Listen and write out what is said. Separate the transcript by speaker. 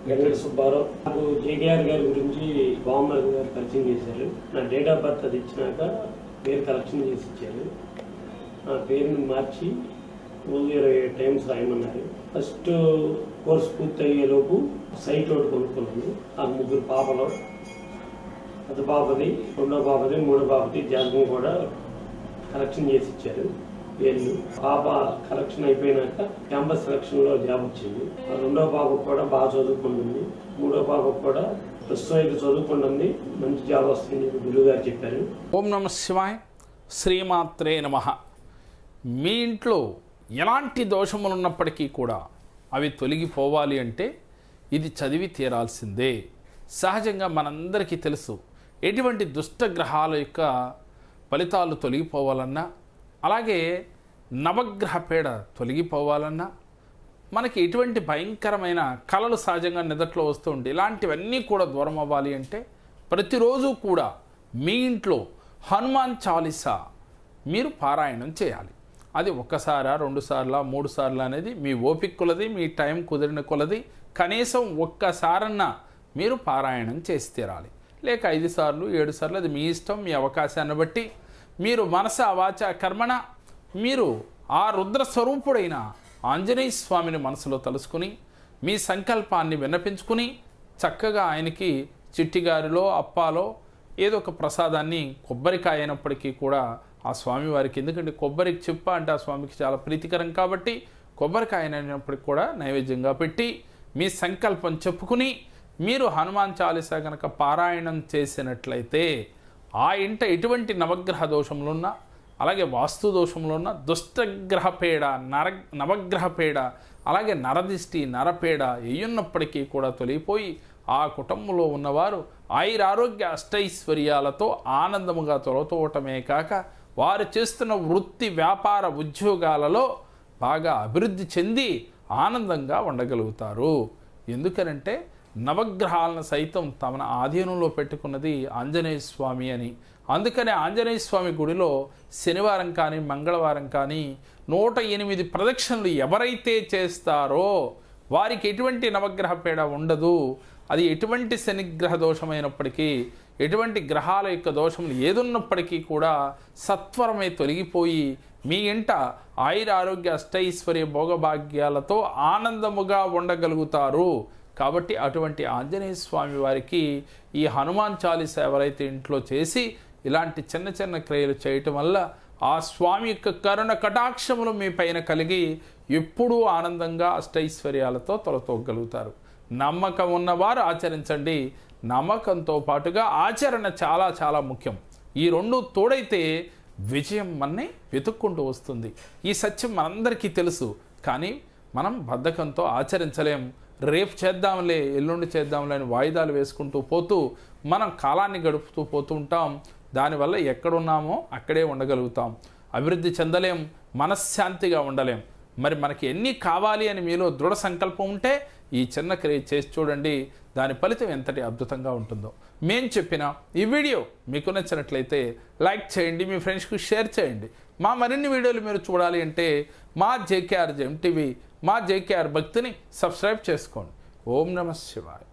Speaker 1: వెంకట సుబ్బారావు నాకు జేకేఆర్ గారి గురించి బామ్మర్ గారు పరిచయం చేశారు నా డేట్ ఆఫ్ బర్త్ అది ఇచ్చినాక పేరు కరెక్షన్ చేసి ఇచ్చారు నా పేరుని మార్చి రోజు ఇరవై ఏడు టైమ్స్ రాయమన్నారు ఫస్ట్ కోర్స్ పూర్తయ్యేలోపు సైట్ ఒకటి కొనుక్కున్నాను నాకు ముగ్గురు పాపలు పెద్ద పాపది రెండో పాపది మూడో పాపది జాతకం కూడా కరెక్షన్ చేసి ఇచ్చారు పేర్లు పాప కరెక్షన్ అయిపోయినాక క్యాంపస్ సెలక్షన్ లో జాబ్ వచ్చింది ఆ రెండో పాపకు కూడా బాగా చదువుకుంటుంది మూడో పాపకు కూడా ప్రస్తుతం అయితే చదువుకుంటుంది మంచి జాబ్ వస్తుంది అని గురువు గారు చెప్పారు
Speaker 2: ఓం నమ శివాయ్ శ్రీమాత్రే నమ మీ ఇంట్లో ఎలాంటి దోషములు ఉన్నప్పటికీ కూడా అవి తొలగిపోవాలి అంటే ఇది చదివి తీరాల్సిందే సహజంగా మనందరికీ తెలుసు ఎటువంటి దుష్ట గ్రహాల యొక్క ఫలితాలు తొలగిపోవాలన్నా అలాగే నవగ్రహ పీడ తొలగిపోవాలన్నా మనకి ఎటువంటి భయంకరమైన కళలు సహజంగా నిదట్లో వస్తూ ఉంటాయి ఇలాంటివన్నీ కూడా దూరం అవ్వాలి అంటే ప్రతిరోజు కూడా మీ ఇంట్లో హనుమాన్ చాలీసా మీరు పారాయణం చేయాలి అది ఒక్కసారా రెండు సార్ల మూడు సార్లు అనేది మీ ఓపిక కొలది మీ టైం కుదిరిన కొలది కనీసం ఒక్కసారన్నా మీరు పారాయణం చేసి తీరాలి లేక ఐదు సార్లు ఏడు సార్లు అది మీ ఇష్టం మీ అవకాశాన్ని బట్టి మీరు మనస వాచ కర్మణ మీరు ఆ రుద్ర స్వరూపుడైన ఆంజనేయ స్వామిని మనసులో తలుసుకుని మీ సంకల్పాన్ని విన్నపించుకుని చక్కగా ఆయనకి చిట్టిగారిలో అప్పాలో ఏదో ఒక ప్రసాదాన్ని కొబ్బరికాయ అయినప్పటికీ కూడా ఆ స్వామి వారికి ఎందుకంటే కొబ్బరికి చెప్ప అంటే ఆ స్వామికి చాలా ప్రీతికరం కాబట్టి కొబ్బరికాయ అయినప్పటికి కూడా నైవేద్యంగా పెట్టి మీ సంకల్పం చెప్పుకుని మీరు హనుమాన్ చాలీసా కనుక పారాయణం చేసినట్లయితే ఆ ఇంట ఎటువంటి నవగ్రహ దోషములున్నా అలాగే వాస్తు దోషములున్న దుష్టగ్రహ పేడ నర నవగ్రహ పేడ అలాగే నరదిష్టి నరపేడ ఎయ్యున్నప్పటికీ కూడా తొలగిపోయి ఆ కుటుంబంలో ఉన్నవారు ఆయురారోగ్య అష్టైశ్వర్యాలతో ఆనందముగా తొలతోవటమే కాక వారు చేస్తున్న వృత్తి వ్యాపార ఉద్యోగాలలో బాగా అభివృద్ధి చెంది ఆనందంగా ఉండగలుగుతారు ఎందుకనంటే నవగ్రహాలను సైతం తమ ఆధీనంలో పెట్టుకున్నది ఆంజనేయ స్వామి అని అందుకనే ఆంజనేయ స్వామి గుడిలో శనివారం కానీ మంగళవారం కానీ నూట ఎనిమిది ప్రదక్షిణలు ఎవరైతే చేస్తారో వారికి ఎటువంటి నవగ్రహ పీడ ఉండదు అది ఎటువంటి శనిగ్రహ దోషమైనప్పటికీ ఎటువంటి గ్రహాల యొక్క దోషములు ఏదున్నప్పటికీ కూడా సత్వరమే తొలగిపోయి మీ ఇంట ఆయుర ఆరోగ్య అష్టైశ్వర్య భోగభాగ్యాలతో ఆనందముగా ఉండగలుగుతారు కాబట్టి అటువంటి ఆంజనేయ స్వామి వారికి ఈ హనుమాన్ చాలీస ఎవరైతే ఇంట్లో చేసి ఇలాంటి చిన్న చిన్న క్రియలు చేయటం వల్ల ఆ స్వామి యొక్క కరుణ కటాక్షములు మీ పైన కలిగి ఎప్పుడూ ఆనందంగా అష్టైశ్వర్యాలతో తొలతోగలుగుతారు నమ్మకం ఉన్నవారు ఆచరించండి నమ్మకంతో పాటుగా ఆచరణ చాలా చాలా ముఖ్యం ఈ రెండు తోడైతే విజయం మన్ని వెతుక్కుంటూ వస్తుంది ఈ సత్యం మనందరికీ తెలుసు కానీ మనం బద్ధకంతో ఆచరించలేం రేపు చేద్దాంలే ఎల్లుండి చేద్దాంలే అని వాయిదాలు వేసుకుంటూ పోతూ మనం కాలాన్ని గడుపుతూ పోతూ ఉంటాం దానివల్ల ఎక్కడున్నామో అక్కడే ఉండగలుగుతాం అభివృద్ధి చెందలేం మనశ్శాంతిగా ఉండలేం మరి మనకి ఎన్ని కావాలి అని మీలో దృఢ సంకల్పం ఉంటే ఈ చిన్న క్రియ చేసి చూడండి దాని ఫలితం ఎంతటి అద్భుతంగా ఉంటుందో మేం చెప్పిన ఈ వీడియో మీకు నచ్చినట్లయితే లైక్ చేయండి మీ ఫ్రెండ్స్కి షేర్ చేయండి మా మరిన్ని వీడియోలు మీరు చూడాలి అంటే మా జేకేఆర్ జెమ్ టీవీ మా జేకేఆర్ భక్తిని సబ్స్క్రైబ్ చేసుకోండి ఓం నమ శివాయ